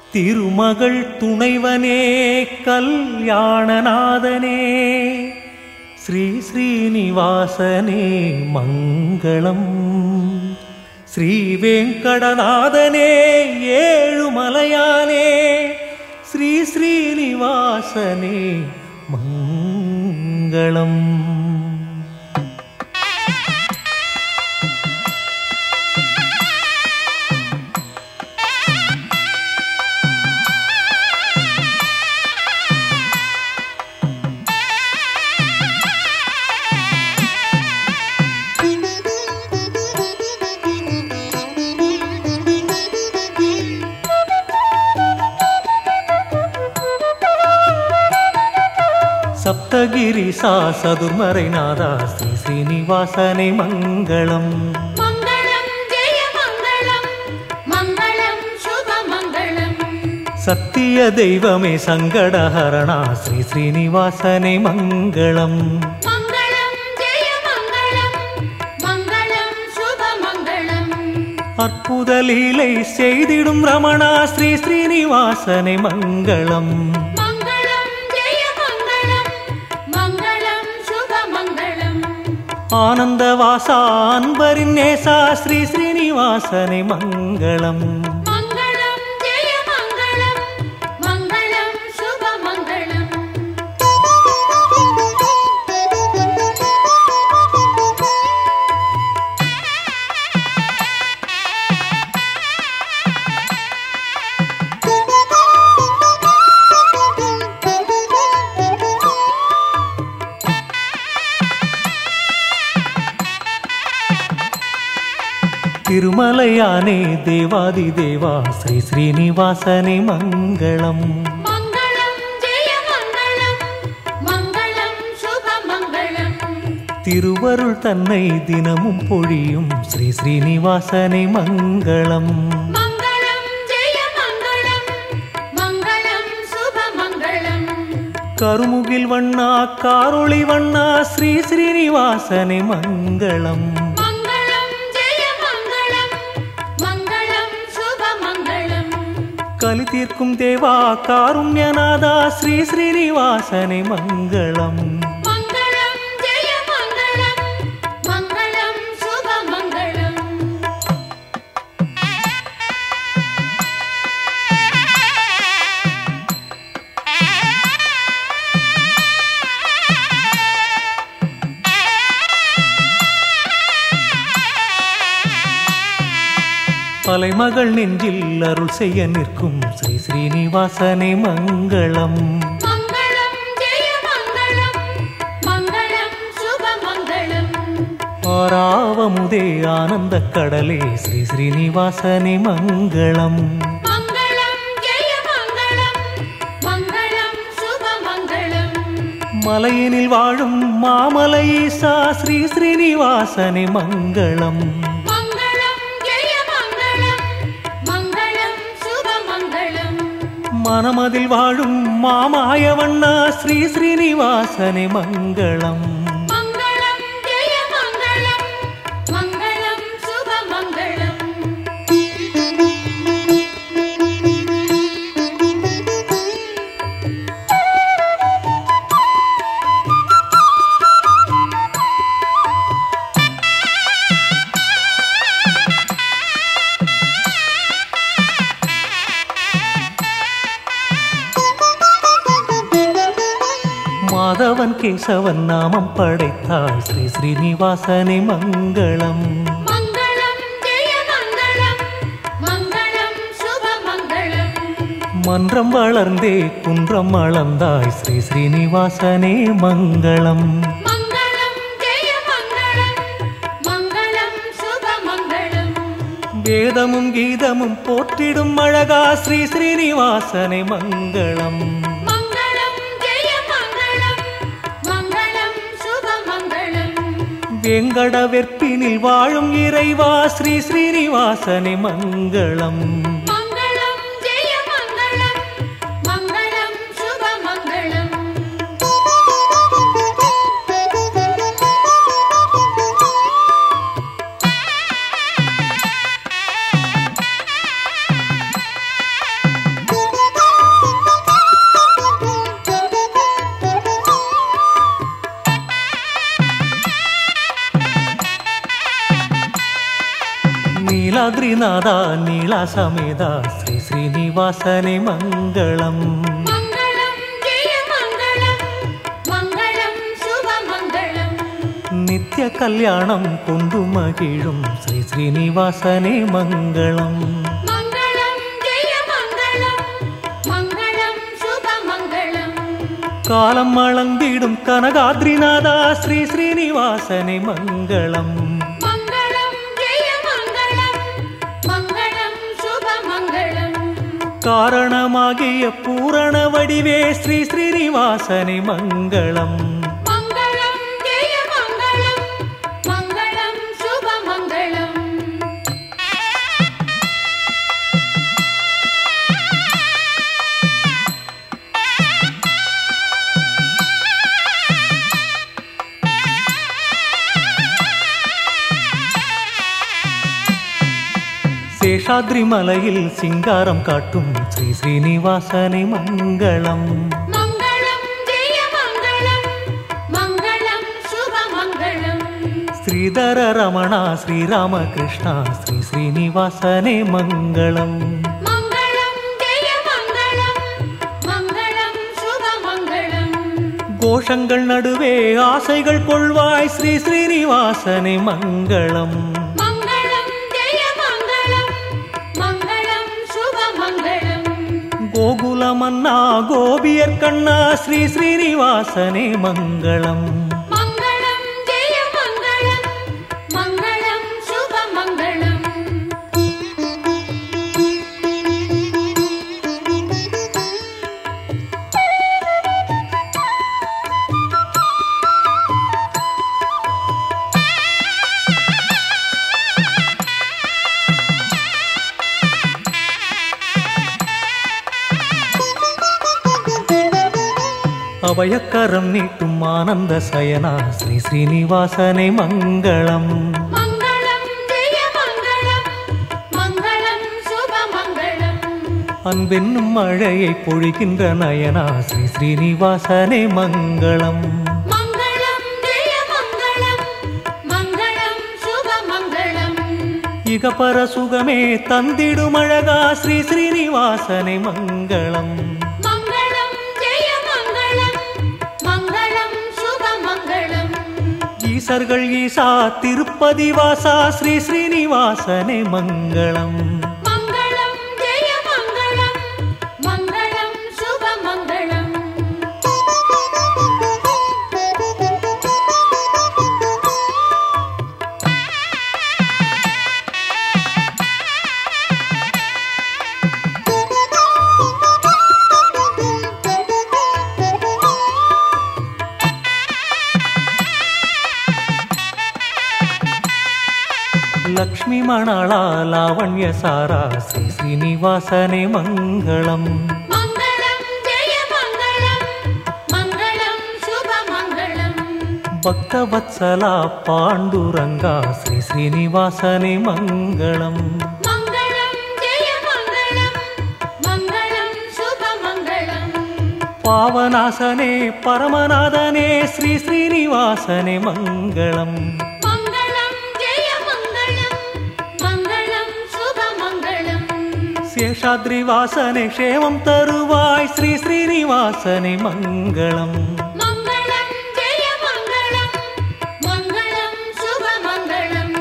திருமகள் துணைவனே கல்யாணநாதனே ஸ்ரீ ஸ்ரீனிவாசனே மங்களம் ஸ்ரீ வெங்கடநாதனே ஏழுமலையானே ஸ்ரீ ஸ்ரீனிவாசனே மங்களம் சப்தகிரிசா சதுர்மறைநாதா ஸ்ரீ ஸ்ரீனிவாசனே மங்களம் மங்களம் ஜெய மங்களம் மங்களம் சுப மங்களம் சத்திய தெய்வமே சங்கடஹரணா ஸ்ரீ ஸ்ரீனிவாசனே மங்களம் மங்களம் ஜெய மங்களம் மங்களம் சுப மங்களம் அற்புத லீலை செய்திடும் ரமணா ஸ்ரீ ஸ்ரீனிவாசனே மங்களம் மங்களம் ஜெய மங்களம் மங்களம் சுப மங்களம் ஆனந்த வாசா அன்பரின் நேசா ஸ்ரீ ஸ்ரீனிவாசனே மங்களம் மங்களம் ஜெய மங்களம் மங்களம் சுப மங்களம் திருமலையானே தேவாதி தேவா ஸ்ரீ ஸ்ரீனிவாசனே மங்களம் மங்களம் ஜெய மங்களம் மங்களம் சுப மங்களம் திருவருள் தன்னை தினமும் பொழியும் ஸ்ரீ ஸ்ரீனிவாசனே மங்களம் மங்களம் ஜெய மங்களம் மங்களம் சுப மங்களம் கருமுகில் வண்ணா காரொளி வண்ணா ஸ்ரீ ஸ்ரீனிவாசனே மங்களம் மங்களம் ஜெய மங்களம் மங்களம் சுப மங்களம் கலி தீர்க்கும் தேவா காருண்யநாதா ஸ்ரீ ஸ்ரீனிவாசனே மங்களம் மங்களம் ஜெய மங்களம் மங்களம் சுப மங்களம் பலைமகள் நெஞ்சில் அருள் செய்ய நிற்கும் ஸ்ரீ ஸ்ரீனிவாசனே மங்களம் மங்களம் ஜெய மங்களம் மங்களம் சுப மங்களம் ஆராவமுதே ஆனந்த கடலே ஸ்ரீ ஸ்ரீனிவாசனே மங்களம் மங்களம் ஜெய மங்களம் மங்களம் சுப மங்களம் மலையினில் வாழும் மாமலை ஈசா ஸ்ரீ ஸ்ரீனிவாசனே மங்களம் மங்களம் ஜெய மங்களம் மங்களம் சுப மங்களம் மனமதில் வாழும் மாமாயவண்ணா ஸ்ரீ ஸ்ரீனிவாசனே மங்களம் மங்களம் ஜெய மங்களம் மங்களம் சுப மங்களம் மாதவன் கேசவன் நாமம் படைத்தாள் ஸ்ரீ ஸ்ரீனிவாசனே மங்களம் மங்களம் ஜெய மங்களம் மங்களம் சுப மங்களம் மன்றம் வளர்ந்தே குன்றம் அளந்தாய் ஸ்ரீ ஸ்ரீனிவாசனே மங்களம் மங்களம் ஜெய மங்களம் மங்களம் சுப மங்களம் வேதமும் கீதமும் போற்றிடும் அழகா ஸ்ரீ ஸ்ரீனிவாசனே மங்களம் மங்களம் ஜெய மங்களம் மங்களம் சுப மங்களம் வெங்கட வெற்பினில் வாழும் இறைவா ஸ்ரீ ஸ்ரீனிவாசனே மங்களம் மங்களம் ஜெய மங்களம் மங்களம் சுப மங்களம் ஆ శేషాద్రినాథ నీళా సమేత శ్రీ శ్రీనివాసనే మంగళం மங்களம் ஜெய மங்களம் மங்களம் சுப மங்களம் నిత్య కళ్యాణం కొందు మగిழும் శ్రీ శ్రీనివాసనే మంగళం மங்களம் ஜெய மங்களம் மங்களம் சுப மங்களம் காலம் அளந்திடும் கனகாத்ரிநாதா ஸ்ரீ ஸ்ரீனிவாசனே மங்களம் மங்களம் ஜெய மங்களம் மங்களம் சுப மங்களம் காரணமாகிய பூரண வடிவே ஸ்ரீ ஸ்ரீனிவாசனே மங்களம் மங்களம் ஜெய மங்களம் மங்களம் சுப மங்களம் சேஷாத்ரி மலையில் சிங்காரம் காட்டும் ஸ்ரீ ஸ்ரீனிவாசனே மங்களம் மங்களம் ஜெய மங்களம் மங்களம் சுப மங்களம் ஸ்ரீதர ரமணா ஸ்ரீராமகிருஷ்ணா ஸ்ரீ ஸ்ரீனிவாசனே மங்களம் மங்களம் ஜெய மங்களம் மங்களம் சுப மங்களம் கோஷங்கள் நடுவே ஆசைகள் கொள்வாய் ஸ்ரீ ஸ்ரீனிவாசனே மங்களம் மங்களம் ஜெய மங்களம் மங்களம் சுப மங்களம் கோகுலமன்னா கோபியர் கண்ணா ஸ்ரீ ஸ்ரீனிவாசனே மங்களம் மங்களம் ஜெய மங்களம் மங்களம் சுப மங்களம் அபயக்கரம் நீட்டும் ஆனந்த சயனா ஸ்ரீ ஸ்ரீனிவாசனே மங்களம் மங்களம் ஜெய மங்களம் மங்களம் சுப மங்களம் அன்பென்னும் மழையை பொழிகின்ற நயனா ஸ்ரீ ஸ்ரீனிவாசனே மங்களம் மங்களம் ஜெய மங்களம் மங்களம் சுப மங்களம் இகபர சுகமே தந்திடும் அழகா ஸ்ரீ ஸ்ரீனிவாசனே மங்களம் மங்களம் ஜெய மங்களம் மங்களம் சுப மங்களம் ஈசர்கள் ஈசா திருப்பதி வாசா ஸ்ரீ ஸ்ரீனிவாசனே மங்களம் மங்களம் ஜெய மங்களம் மங்களம் சுப மங்களம் லக்ஷ்மி மணாளா லாவண்ய சாரா ஸ்ரீ ஸ்ரீனிவாசனே மங்களம் மங்களம் ஜெய மங்களம் மங்களம் சுப மங்களம் பக்த வத்சலா பாண்டுரங்கா ஸ்ரீ ஸ்ரீனிவாசனே மங்களம் மங்களம் ஜெய மங்களம் மங்களம் சுப மங்களம் பாவநாசனே பரமநாதனே ஸ்ரீ ஸ்ரீனிவாசனே மங்களம் மங்களம் ஜெய மங்களம் மங்களம் சுப மங்களம் சேஷாத்ரி வாசனே க்ஷேமம் தருவாய் ஸ்ரீ ஸ்ரீனிவாசனே மங்களம் மங்களம் ஜெய மங்களம் மங்களம் சுப மங்களம்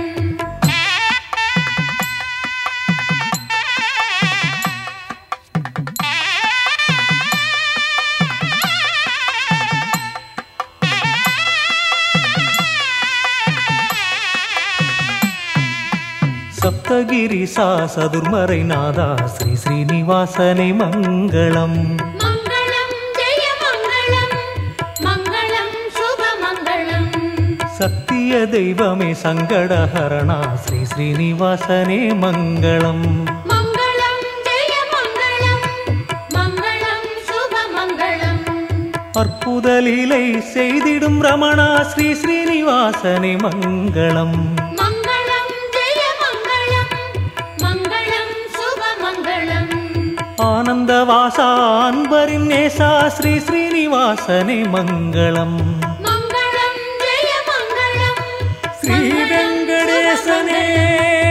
சப்தகிரிசா சதுர்மறை நாதா ஸ்ரீ ஸ்ரீனிவாசனே மங்களம் மங்களம் ஜெய மங்களம் மங்களம் சுப மங்களம் சத்திய தெய்வமே சங்கடஹரணா ஸ்ரீ ஸ்ரீனிவாசனே மங்களம் மங்களம் ஜெய மங்களம் மங்களம் சுப மங்களம் அற்புத லீலை செய்திடும் ரமணா ஸ்ரீ ஸ்ரீனிவாசனே மங்களம் மங்களம் ஜெய மங்களம் மங்களம் சுப மங்களம் ஆனந்த வாசா அன்பரின் நேசா ஸ்ரீ ஸ்ரீனிவாசனே மங்களம் மங்களம் ஜெய மங்களம் ஸ்ரீ வெங்கடேசனே